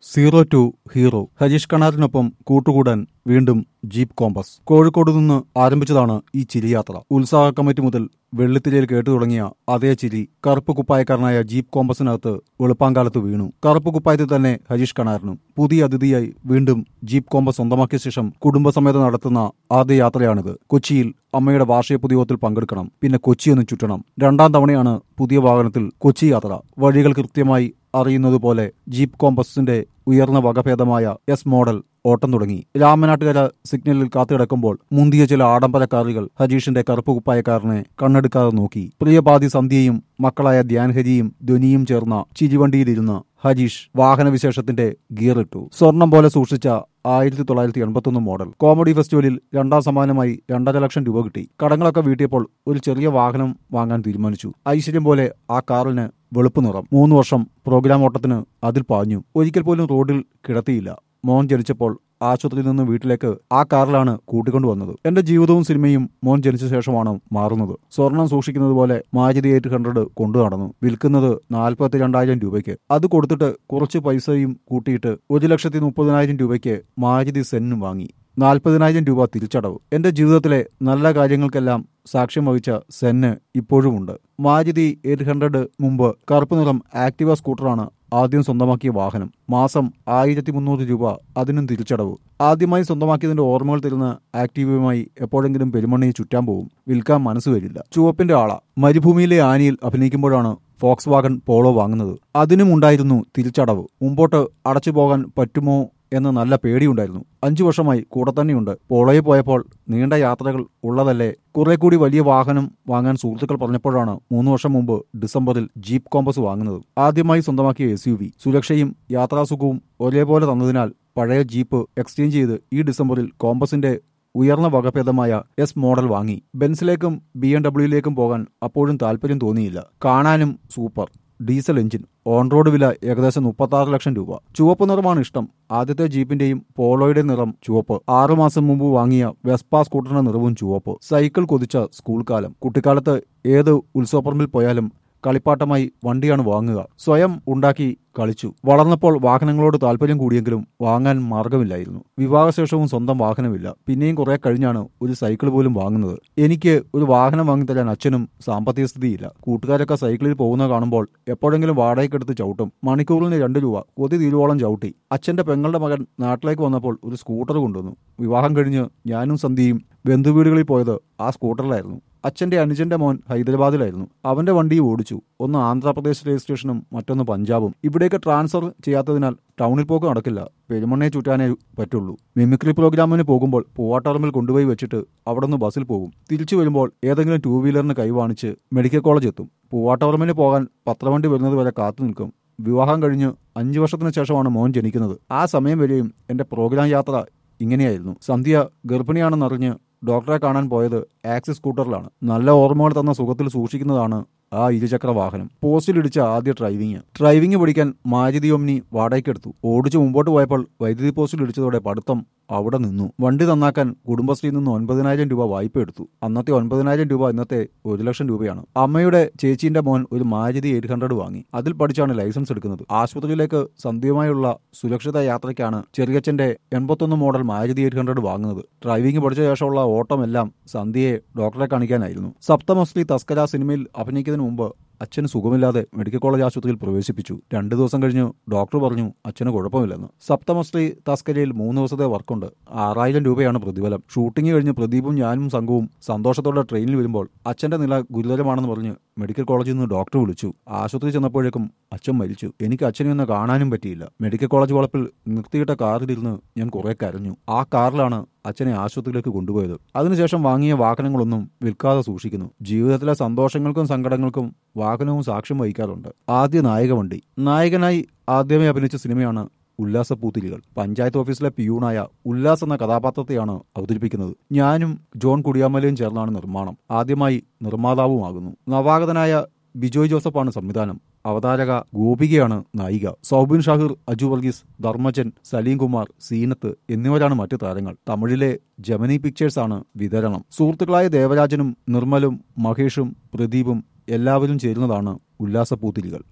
zero to hero Harish കണാറിനൊപ്പം കൂട്ടുകൂടാൻ വീണ്ടും ജീപ്പ് കോമ്പസ് കോഴിക്കോട് നിന്ന് ആരംഭിച്ചതാണ് ഈ ചിരിയാത്ര ഉത്സാഹ കമ്മിറ്റി മുതൽ വെള്ളിത്തിരയിൽ കേട്ടു തുടങ്ങിയ അതേ ചിരി കറുപ്പ് കുപ്പായക്കാരനായ ജീപ്പ് കോമ്പസിനകത്ത് വെളുപ്പാങ്കാലത്ത് വീണു കറുപ്പ് കുപ്പായത്തിൽ തന്നെ ഹരീഷ് കണാറിനും പുതിയ അതിഥിയായി വീണ്ടും ജീപ്പ് കോമ്പസ് സ്വന്തമാക്കിയ ശേഷം കുടുംബസമേതം നടത്തുന്ന ആദ്യ യാത്രയാണിത് കൊച്ചിയിൽ അമ്മയുടെ വാർഷിക പൊതുയോഗത്തിൽ പങ്കെടുക്കണം പിന്നെ കൊച്ചിയൊന്ന് ചുറ്റണം രണ്ടാം തവണയാണ് പുതിയ വാഹനത്തിൽ കൊച്ചി യാത്ര വഴികൾ കൃത്യമായി അറിയുന്നത് പോലെ ജീപ്പ് കോമ്പസിന്റെ ഉയർന്ന വകഭേദമായ എസ് മോഡൽ ഓട്ടം തുടങ്ങി രാമനാട്ടുകര സിഗ്നലിൽ കാത്തുകിടക്കുമ്പോൾ മുന്തിയ ചില ആഡംബര കാറുകൾ ഹജീഷിന്റെ കറുപ്പ് കുപ്പായക്കാരനെ കണ്ണെടുക്കാതെ നോക്കി പ്രിയപാതി സന്ധ്യയും മക്കളായ ധ്യാൻഹരിയും ധ്വനിയും ചേർന്ന ചിരിവണ്ടിയിലിരുന്ന് ഹജീഷ് വാഹനവിശേഷത്തിന്റെ ഗിയറിട്ടു സ്വർണം പോലെ സൂക്ഷിച്ച ആയിരത്തി തൊള്ളായിരത്തി എൺപത്തൊന്ന് മോഡൽ കോമഡി ഫെസ്റ്റിവലിൽ രണ്ടാം സമ്മാനമായി രണ്ടര ലക്ഷം രൂപ കിട്ടി കടങ്ങളൊക്കെ വീട്ടിയപ്പോൾ ഒരു ചെറിയ വാഹനം വാങ്ങാൻ തീരുമാനിച്ചു ഐശ്വര്യം പോലെ ആ കാറിന് വെളുപ്പ് നിറം മൂന്ന് വർഷം പ്രോഗ്രാം ഓട്ടത്തിന് അതിൽ പാഞ്ഞു ഒരിക്കൽ പോലും റോഡിൽ കിടത്തിയില്ല മോൻ ജനിച്ചപ്പോൾ ആശുപത്രിയിൽ നിന്ന് വീട്ടിലേക്ക് ആ കാറിലാണ് കൂട്ടിക്കൊണ്ടുവന്നത് എന്റെ ജീവിതവും സിനിമയും മോൻ ജനിച്ച ശേഷമാണ് മാറുന്നത് സ്വർണം സൂക്ഷിക്കുന്നത് പോലെ മാരുതി എയ്റ്റ് ഹൺഡ്രഡ് കൊണ്ടു നടന്നു വിൽക്കുന്നത് നാൽപ്പത്തി രണ്ടായിരം രൂപയ്ക്ക് അത് കൊടുത്തിട്ട് കുറച്ച് പൈസയും കൂട്ടിയിട്ട് ഒരു ലക്ഷത്തി മുപ്പതിനായിരം രൂപയ്ക്ക് മാരുതി സെന്നും വാങ്ങി നാൽപ്പതിനായിരം രൂപ തിരിച്ചടവ് എന്റെ ജീവിതത്തിലെ നല്ല കാര്യങ്ങൾക്കെല്ലാം സാക്ഷ്യം വഹിച്ച സെന്ന് ഇപ്പോഴുമുണ്ട് മാരുതി എയ്റ്റ് ഹൺഡ്രഡ് മുമ്പ് കറുപ്പ് നിറം ആക്ടിവ സ്കൂട്ടറാണ് ആദ്യം സ്വന്തമാക്കിയ വാഹനം മാസം ആയിരത്തി മുന്നൂറ് രൂപ അതിനും തിരിച്ചടവ് ആദ്യമായി സ്വന്തമാക്കിയതിന്റെ ഓർമ്മകൾ തരുന്ന ആക്റ്റീവയുമായി എപ്പോഴെങ്കിലും പെരുമണ്ണയെ ചുറ്റാൻ പോവും വിൽക്കാൻ മനസ്സ് വരില്ല ചുവപ്പിന്റെ ആള മരുഭൂമിയിലെ ആനയിൽ അഭിനയിക്കുമ്പോഴാണ് ഫോക്സ് വാഗൺ പോളോ വാങ്ങുന്നത് അതിനും ഉണ്ടായിരുന്നു തിരിച്ചടവ് മുമ്പോട്ട് അടച്ചു പോകാൻ പറ്റുമോ എന്ന് നല്ല പേടിയുണ്ടായിരുന്നു അഞ്ചു വർഷമായി കൂടെ തന്നെയുണ്ട് പോളോയിൽ പോയപ്പോൾ നീണ്ട യാത്രകൾ ഉള്ളതല്ലേ കുറെ കൂടി വലിയ വാഹനം വാങ്ങാൻ സുഹൃത്തുക്കൾ പറഞ്ഞപ്പോഴാണ് മൂന്ന് വർഷം മുമ്പ് ഡിസംബറിൽ ജീപ്പ് കോമ്പസ് വാങ്ങുന്നത് ആദ്യമായി സ്വന്തമാക്കിയ എസ് യു വി സുരക്ഷയും യാത്രാസുഖവും ഒരേപോലെ തന്നതിനാൽ പഴയ ജീപ്പ് എക്സ്ചേഞ്ച് ചെയ്ത് ഈ ഡിസംബറിൽ കോമ്പസിന്റെ ഉയർന്ന വകഭേദമായ എസ് മോഡൽ വാങ്ങി ബെൻസിലേക്കും ബി എം ഡബ്ല്യൂയിലേക്കും പോകാൻ അപ്പോഴും താല്പര്യം തോന്നിയില്ല കാണാനും super diesel engine on road വില ഏകദേശം മുപ്പത്തി ലക്ഷം രൂപ ചുവപ്പ് നിറമാണ് ഇഷ്ടം ആദ്യത്തെ ജീപ്പിന്റെയും പോളോയുടെ നിറം ചുവപ്പ് ആറുമാസം മുമ്പ് വാങ്ങിയ വെസ്പ സ്കൂട്ടറിന്റെ നിറവും ചുവപ്പ് സൈക്കിൾ കൊതിച്ച സ്കൂൾ കാലം കുട്ടിക്കാലത്ത് ഏത് ഉത്സവപ്പറമ്പിൽ പോയാലും കളിപ്പാട്ടമായി വണ്ടിയാണ് വാങ്ങുക സ്വയം ഉണ്ടാക്കി കളിച്ചു വളർന്നപ്പോൾ വാഹനങ്ങളോട് താല്പര്യം കൂടിയെങ്കിലും വാങ്ങാൻ മാർഗമില്ലായിരുന്നു വിവാഹശേഷവും സ്വന്തം വാഹനമില്ല പിന്നെയും കുറെ കഴിഞ്ഞാണ് ഒരു സൈക്കിൾ പോലും വാങ്ങുന്നത് എനിക്ക് ഒരു വാഹനം വാങ്ങിത്തരാൻ അച്ഛനും സാമ്പത്തിക സ്ഥിതിയില്ല കൂട്ടുകാരൊക്കെ സൈക്കിളിൽ പോകുന്ന കാണുമ്പോൾ എപ്പോഴെങ്കിലും വാടകയ്ക്കെടുത്ത് ചവിട്ടും മണിക്കൂറിന് രണ്ട് രൂപ കൊതി തീരുവോളം ചവിട്ടി അച്ഛന്റെ പെങ്ങളുടെ മകൻ നാട്ടിലേക്ക് വന്നപ്പോൾ ഒരു സ്കൂട്ടർ കൊണ്ടുവന്നു വിവാഹം കഴിഞ്ഞ് ഞാനും സന്ധ്യയും ബന്ധുവീടുകളിൽ പോയത് ആ സ്കൂട്ടറിലായിരുന്നു അച്ഛന്റെ അനുജന്റെ മോൻ ഹൈദരാബാദിലായിരുന്നു അവന്റെ വണ്ടി ഓടിച്ചു ഒന്ന് ആന്ധ്രാപ്രദേശ് രജിസ്ട്രേഷനും മറ്റൊന്ന് പഞ്ചാബും ഇവിടേക്ക് ട്രാൻസ്ഫർ ചെയ്യാത്തതിനാൽ ടൗണിൽ പോക്ക് നടക്കില്ല പെരുമണ്ണയെ ചുറ്റാനേ പറ്റുള്ളൂ മിമിക്രി പ്രോഗ്രാമിന് പോകുമ്പോൾ പൂവാട്ടറമ്പിൽ കൊണ്ടുപോയി വെച്ചിട്ട് അവിടെ നിന്ന് ബസ്സിൽ പോകും തിരിച്ചു വരുമ്പോൾ ഏതെങ്കിലും ടൂ വീലറിന് കൈവാണിച്ച് മെഡിക്കൽ കോളേജ് എത്തും പൂവാട്ടറമ്പിന് പോകാൻ പത്രവണ്ടി വരുന്നത് വരെ കാത്തു നിൽക്കും വിവാഹം കഴിഞ്ഞ് അഞ്ചു വർഷത്തിന് ശേഷമാണ് മോൻ ജനിക്കുന്നത് ആ സമയം വരെയും എന്റെ പ്രോഗ്രാം യാത്ര ഇങ്ങനെയായിരുന്നു സന്ധ്യ ഗർഭിണിയാണെന്നറിഞ്ഞ് ഡോക്ടറെ കാണാൻ പോയത് ആക്സിസ് സ്കൂട്ടറിലാണ് നല്ല ഓർമ്മകൾ തന്ന സുഖത്തിൽ സൂക്ഷിക്കുന്നതാണ് ആ ഇരുചക്ര വാഹനം പോസ്റ്റിലിടിച്ച ആദ്യ ഡ്രൈവിംഗ് ഡ്രൈവിംഗ് പഠിക്കാൻ മാരുതി ഒമ്നി വാടകയ്ക്കെടുത്തു ഓടിച്ചു മുമ്പോട്ട് പോയപ്പോൾ വൈദ്യുതി പോസ്റ്റിൽ ഇടിച്ചതോടെ പഠിത്തം അവിടെ നിന്നു വണ്ടി നന്നാക്കാൻ കുടുംബശ്രീയിൽ നിന്ന് ഒൻപതിനായിരം രൂപ വായ്പ എടുത്തു അന്നത്തെ ഒൻപതിനായിരം രൂപ ഇന്നത്തെ ഒരു ലക്ഷം രൂപയാണ് അമ്മയുടെ ചേച്ചീന്റെ മോൻ ഒരു മാരുതി എയ്റ്റ് ഹൺഡ്രഡ് വാങ്ങി അതിൽ പഠിച്ചാണ് ലൈസൻസ് എടുക്കുന്നത് ആശുപത്രിയിലേക്ക് സന്ധ്യയുമായുള്ള സുരക്ഷിത യാത്രയ്ക്കാണ് ചെറിയച്ഛന്റെ എൺപത്തൊന്ന് മോഡൽ മാരുതി എയ്റ്റ് ഹൺഡ്രഡ് വാങ്ങുന്നത് ഡ്രൈവിംഗ് പഠിച്ച ശേഷമുള്ള ഓട്ടമെല്ലാം സന്ധ്യയെ ഡോക്ടറെ കാണിക്കാനായിരുന്നു സപ്തമസ്ലി തസ്കര സിനിമയിൽ അഭിനയിക്കുന്നതിന് മുമ്പ് അച്ഛന് സുഖമില്ലാതെ മെഡിക്കൽ കോളേജ് ആശുപത്രിയിൽ പ്രവേശിപ്പിച്ചു രണ്ടു ദിവസം കഴിഞ്ഞ് ഡോക്ടർ പറഞ്ഞു അച്ഛന് കുഴപ്പമില്ലെന്ന് സപ്തമശ്രീ തസ്കരയിൽ മൂന്ന് ദിവസത്തെ വർക്കുണ്ട് ആറായിരം രൂപയാണ് പ്രതിഫലം ഷൂട്ടിംഗ് കഴിഞ്ഞ് പ്രദീപും ഞാനും സംഘവും സന്തോഷത്തോടെ ട്രെയിനിൽ വരുമ്പോൾ അച്ഛന്റെ നില ഗുരുതരമാണെന്ന് പറഞ്ഞ് മെഡിക്കൽ കോളേജിൽ നിന്ന് ഡോക്ടർ വിളിച്ചു ആശുപത്രി ചെന്നപ്പോഴേക്കും അച്ഛൻ മരിച്ചു എനിക്ക് അച്ഛനെ ഒന്ന് കാണാനും പറ്റിയില്ല മെഡിക്കൽ കോളേജ് വളപ്പിൽ നിർത്തിയിട്ട കാറിലിരുന്ന് ഞാൻ കുറെ കരഞ്ഞു ആ കാറിലാണ് അച്ഛനെ ആശുപത്രിയിലേക്ക് കൊണ്ടുപോയത് അതിനുശേഷം വാങ്ങിയ വാഹനങ്ങളൊന്നും വിൽക്കാതെ സൂക്ഷിക്കുന്നു ജീവിതത്തിലെ സന്തോഷങ്ങൾക്കും സങ്കടങ്ങൾക്കും വാഹനവും സാക്ഷ്യം വഹിക്കാറുണ്ട് ആദ്യ നായക വണ്ടി നായകനായി ആദ്യമേ അഭിനയിച്ച സിനിമയാണ് ഉല്ലാസപ്പൂത്തിരികൾ പഞ്ചായത്ത് ഓഫീസിലെ പിയൂണായ ഉല്ലാസ് എന്ന കഥാപാത്രത്തെയാണ് അവതരിപ്പിക്കുന്നത് ഞാനും ജോൺ കുടിയാമലയും ചേർന്നാണ് നിർമ്മാണം ആദ്യമായി നിർമ്മാതാവുമാകുന്നു നവാഗതനായ ബിജോയ് ജോസഫാണ് സംവിധാനം അവതാരക ഗോപികയാണ് നായിക സൗബിൻ ഷാഹിർ അജു വർഗീസ് ധർമ്മജൻ സലീം കുമാർ സീനത്ത് എന്നിവരാണ് മറ്റു താരങ്ങൾ തമിഴിലെ ജമനി പിക്ചേഴ്സ് ആണ് വിതരണം സുഹൃത്തുക്കളായ ദേവരാജനും നിർമ്മലും മഹേഷും പ്രദീപും എല്ലാവരും ചേരുന്നതാണ് ഉല്ലാസപ്പൂത്തിരികൾ